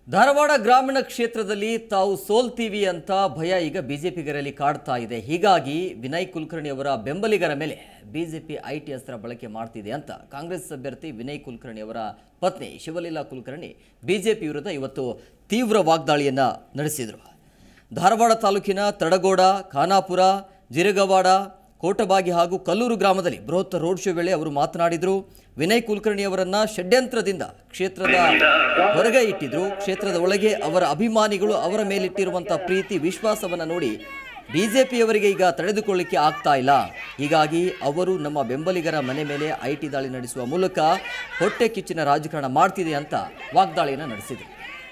ಧಾರವಾಡ ಗ್ರಾಮೀಣ ಕ್ಷೇತ್ರದಲ್ಲಿ ತಾವು ಸೋಲ್ತೀವಿ ಅಂತ ಭಯ ಈಗ ಬಿಜೆಪಿಗರಲ್ಲಿ ಕಾಡ್ತಾ ಇದೆ ಹೀಗಾಗಿ ವಿನಯ್ ಕುಲಕರ್ಣಿ ಅವರ ಬೆಂಬಲಿಗರ ಮೇಲೆ ಬಿಜೆಪಿ ಐಟಿ ಅಸ್ತ್ರ ಬಳಕೆ ಮಾಡ್ತಿದೆ ಅಂತ ಕಾಂಗ್ರೆಸ್ ಅಭ್ಯರ್ಥಿ ವಿನಯ್ ಕುಲಕರ್ಣಿ ಅವರ ಪತ್ನಿ ಶಿವಲೀಲಾ ಕುಲಕರ್ಣಿ ಬಿಜೆಪಿ ವಿರುದ್ಧ ಇವತ್ತು ತೀವ್ರ ವಾಗ್ದಾಳಿಯನ್ನ ನಡೆಸಿದರು ಧಾರವಾಡ ತಾಲೂಕಿನ ತಡಗೋಡ ಖಾನಾಪುರ ಜಿರಗವಾಡ ಕೋಟಬಾಗಿ ಹಾಗೂ ಕಲ್ಲೂರು ಗ್ರಾಮದಲ್ಲಿ ಬೃಹತ್ ರೋಡ್ ಶೋ ವೇಳೆ ಅವರು ಮಾತನಾಡಿದರು ವಿನಯ್ ಕುಲಕರ್ಣಿ ಅವರನ್ನ ಷಡ್ಯಂತ್ರದಿಂದ ಕ್ಷೇತ್ರದ ಹೊರಗೆ ಇಟ್ಟಿದ್ರು ಕ್ಷೇತ್ರದ ಒಳಗೆ ಅವರ ಅಭಿಮಾನಿಗಳು ಅವರ ಮೇಲಿಟ್ಟಿರುವಂಥ ಪ್ರೀತಿ ವಿಶ್ವಾಸವನ್ನು ನೋಡಿ ಬಿಜೆಪಿಯವರಿಗೆ ಈಗ ತಡೆದುಕೊಳ್ಳಿಕ್ಕೆ ಆಗ್ತಾ ಇಲ್ಲ ಹೀಗಾಗಿ ಅವರು ನಮ್ಮ ಬೆಂಬಲಿಗರ ಮನೆ ಮೇಲೆ ಐ ಟಿ ದಾಳಿ ನಡೆಸುವ ಮೂಲಕ ಹೊಟ್ಟೆ ಕಿಚ್ಚಿನ ರಾಜಕಾರಣ ಮಾಡ್ತಿದೆ ಅಂತ ವಾಗ್ದಾಳಿಯನ್ನು ನಡೆಸಿದರು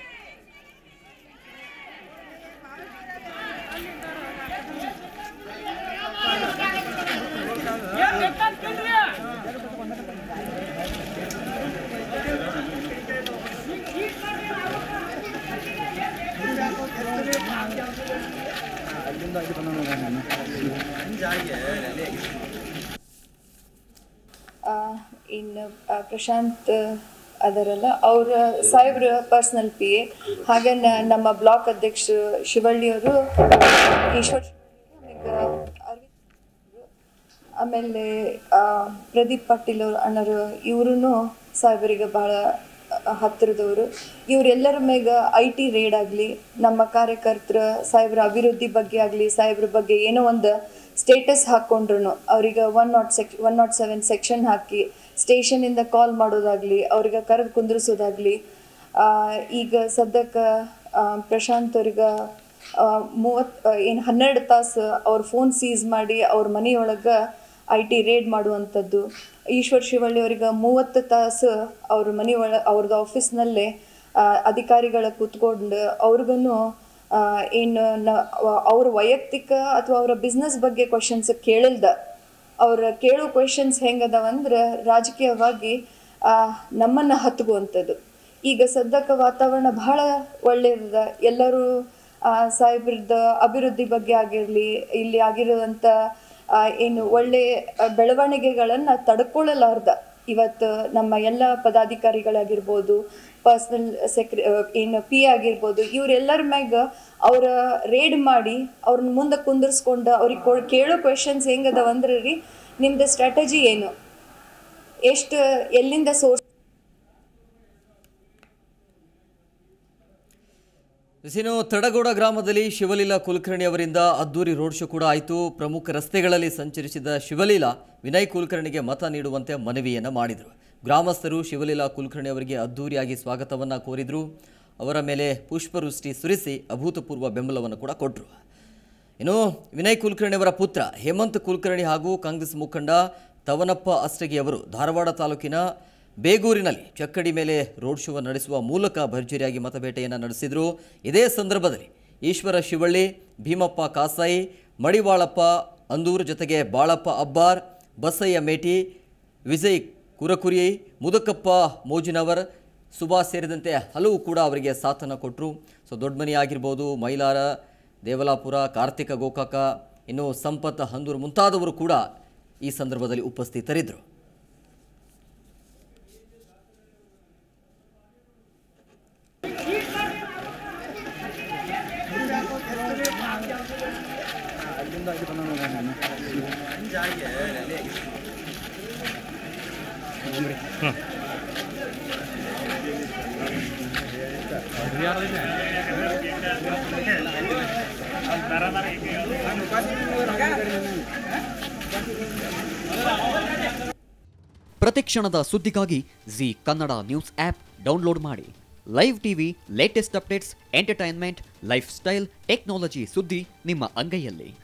ಆ, ಇನ್ನು ಆ, ಪ್ರಶಾಂತ್ ಅದರಲ್ಲ ಅವರ ಸಾಹೇಬ್ರ ಪರ್ಸ್ನಲ್ ಪಿ ಎ ಹಾಗೆ ನ- ನಮ್ಮ ಬ್ಲಾಕ್ ಅಧ್ಯಕ್ಷ ಶಿವಳ್ಳಿಯವರು ಈಶ್ವರ್ ಆಮೇಲೆ ಅರವಿಂದ್ ಆಮೇಲೆ ಆ, ಪ್ರದೀಪ್ ಪಾಟೀಲ್ ಅವ್ರ ಅಣ್ಣರು ಇವರು ಸಾಹೇಬರಿಗೆ ಭಾಳ ಹತ್ತಿರದವರು ಇವರೆಲ್ಲರ ಮೇಗ ಐ ಟಿ ರೇಡ್ ಆಗಲಿ ನಮ್ಮ ಕಾರ್ಯಕರ್ತರ ಸಾಹೇಬ್ರ ಅಭಿವೃದ್ಧಿ ಬಗ್ಗೆ ಆಗಲಿ ಸಾಹೇಬ್ರ ಬಗ್ಗೆ ಏನೋ ಒಂದು ಸ್ಟೇಟಸ್ ಹಾಕ್ಕೊಂಡ್ರು ಅವ್ರಿಗೆ one nought sec one nought seven section ಹಾಕಿ ಸ್ಟೇಷನಿಂದ ಕಾಲ್ ಮಾಡೋದಾಗಲಿ ಅವ್ರಿಗೆ ಕರೆದು ಕುಂದ್ರಿಸೋದಾಗಲಿ ಈಗ ಸದ್ಯಕ್ಕೆ ಆ, ಪ್ರಶಾಂತ್ ಅವ್ರಿಗೆ ಮೂವತ್ತು ಏನು ಹನ್ನೆರಡು ತಾಸು ಅವ್ರ ಫೋನ್ ಸೀಸ್ ಮಾಡಿ ಅವ್ರ ಮನೆಯೊಳಗೆ ಐ ಟಿ ರೇಡ್ ಮಾಡುವಂಥದ್ದು ಈಶ್ವರ್ ಶಿವಳ್ಳಿ ಅವ್ರಿಗೆ ಮೂವತ್ತು ತಾಸು ಅವ್ರ ಮನೆಯೊಳ ಅವ್ರದ್ದು ಆಫೀಸ್ನಲ್ಲೇ ಆ, ಅಧಿಕಾರಿಗಳ ಕೂತ್ಕೊಂಡು ಅವ್ರಿಗೂ ಏನು ನ ಅವ್ರ ವೈಯಕ್ತಿಕ ಅಥವಾ ಅವರ ಬಿಸ್ನೆಸ್ ಬಗ್ಗೆ ಕ್ವಶನ್ಸ್ ಕೇಳಿಲ್ದ ಅವ್ರ ಕೇಳೋ ಕ್ವೆಶನ್ಸ್ ಹೆಂಗದವಂದ್ರೆ ರಾಜಕೀಯವಾಗಿ ಆ, ನಮ್ಮನ್ನ ಹತ್ಗುವಂಥದ್ದು ಈಗ ಸದ್ಯಕ್ಕೆ ವಾತಾವರಣ ಬಹಳ ಒಳ್ಳೆಯದ ಎಲ್ಲರೂ ಆ, ಸಾಹೇಬ್ರದ್ದು ಅಭಿವೃದ್ಧಿ ಬಗ್ಗೆ ಆಗಿರಲಿ ಇಲ್ಲಿ ಆಗಿರುವಂಥ ಆ, ಏನು ಒಳ್ಳೆ ಆ, ಬೆಳವಣಿಗೆಗಳನ್ನು ತಡ್ಕೊಳ್ಳಲಾರ್ದ ಇವತ್ತು ನಮ್ಮ ಎಲ್ಲ ಪದಾಧಿಕಾರಿಗಳಾಗಿರ್ಬೋದು ಪರ್ಸ್ನಲ್ ಸೆಕ್ರೆ ಏನು ಪಿ ಆಗಿರ್ಬೋದು ಇವರೆಲ್ಲರ ಮ್ಯಾಗ ಅವರ ರೇಡ್ ಮಾಡಿ ಅವ್ರನ್ನ ಮುಂದೆ ಕುಂದರ್ಸ್ಕೊಂಡು ಅವ್ರಿಗೆ ಕೊ ಕೇಳೋ ಕ್ವೆಶನ್ಸ್ ಹೆಂಗದವಂದ್ರೆ ರೀ ನಿಮ್ದು ಸ್ಟ್ರಾಟಜಿ ಏನು ಎಷ್ಟು ಎಲ್ಲಿಂದ ಸೋರ್ಸ್ ಇನ್ನು ತಡಗೋಡ ಗ್ರಾಮದಲ್ಲಿ ಶಿವಲೀಲಾ ಕುಲಕರ್ಣಿ ಅವರಿಂದ ಅದ್ದೂರಿ ರೋಡ್ ಶೋ ಕೂಡ ಆಯಿತು ಪ್ರಮುಖ ರಸ್ತೆಗಳಲ್ಲಿ ಸಂಚರಿಸಿದ ಶಿವಲೀಲಾ ವಿನಯ್ ಕುಲಕರ್ಣಿಗೆ ಮತ ನೀಡುವಂತೆ ಮನವಿಯನ್ನು ಮಾಡಿದರು ಗ್ರಾಮಸ್ಥರು ಶಿವಲೀಲಾ ಕುಲಕರ್ಣಿ ಅವರಿಗೆ ಅದ್ದೂರಿಯಾಗಿ ಸ್ವಾಗತವನ್ನು ಕೋರಿದರು ಅವರ ಮೇಲೆ ಪುಷ್ಪವೃಷ್ಟಿ ಸುರಿಸಿ ಅಭೂತಪೂರ್ವ ಬೆಂಬಲವನ್ನು ಕೂಡ ಕೊಟ್ಟರು ಇನ್ನು ವಿನಯ್ ಕುಲಕರ್ಣಿ ಅವರ ಪುತ್ರ ಹೇಮಂತ್ ಕುಲಕರ್ಣಿ ಹಾಗೂ ಕಾಂಗ್ರೆಸ್ ಮುಖಂಡ ತವನಪ್ಪ ಅಷ್ಟಗಿ ಅವರು ಧಾರವಾಡ ತಾಲೂಕಿನ ಬೇಗೂರಿನಲ್ಲಿ ಚಕ್ಕಡಿ ಮೇಲೆ ರೋಡ್ ಶೋ ನಡೆಸುವ ಮೂಲಕ ಭರ್ಜರಿಯಾಗಿ ಮತಬೇಟೆಯನ್ನು ನಡೆಸಿದರು ಇದೇ ಸಂದರ್ಭದಲ್ಲಿ ಈಶ್ವರ ಶಿವಳ್ಳಿ ಭೀಮಪ್ಪ ಕಾಸಾಯಿ ಮಡಿವಾಳಪ್ಪ ಅಂದೂರ್ ಜೊತೆಗೆ ಬಾಳಪ್ಪ ಅಬ್ಬಾರ್ ಬಸಯ್ಯ ಮೇಟಿ ವಿಜಯ್ ಕುರಕುರಿ ಮುದಕಪ್ಪ ಮೋಜಿನವರ್ ಸುಭಾಷ್ ಸೇರಿದಂತೆ ಹಲವು ಕೂಡ ಅವರಿಗೆ ಸಾಥನ್ನು ಕೊಟ್ಟರು ಸೊ ದೊಡ್ಡಮನಿ ಆಗಿರ್ಬೋದು ಮೈಲಾರ ದೇವಲಾಪುರ ಕಾರ್ತಿಕ ಗೋಕಾಕ ಇನ್ನು ಸಂಪತ್ ಹಂದೂರು ಮುಂತಾದವರು ಕೂಡ ಈ ಸಂದರ್ಭದಲ್ಲಿ ಉಪಸ್ಥಿತರಿದ್ದರು ಪ್ರತಿಕ್ಷಣದ ಸುದ್ದಿಗಾಗಿ Zee Kannada news app download ಮಾಡಿ live TV latest updates entertainment lifestyle technology ಸುದ್ದಿ ನಿಮ್ಮ ಅಂಗೈಯಲ್ಲಿ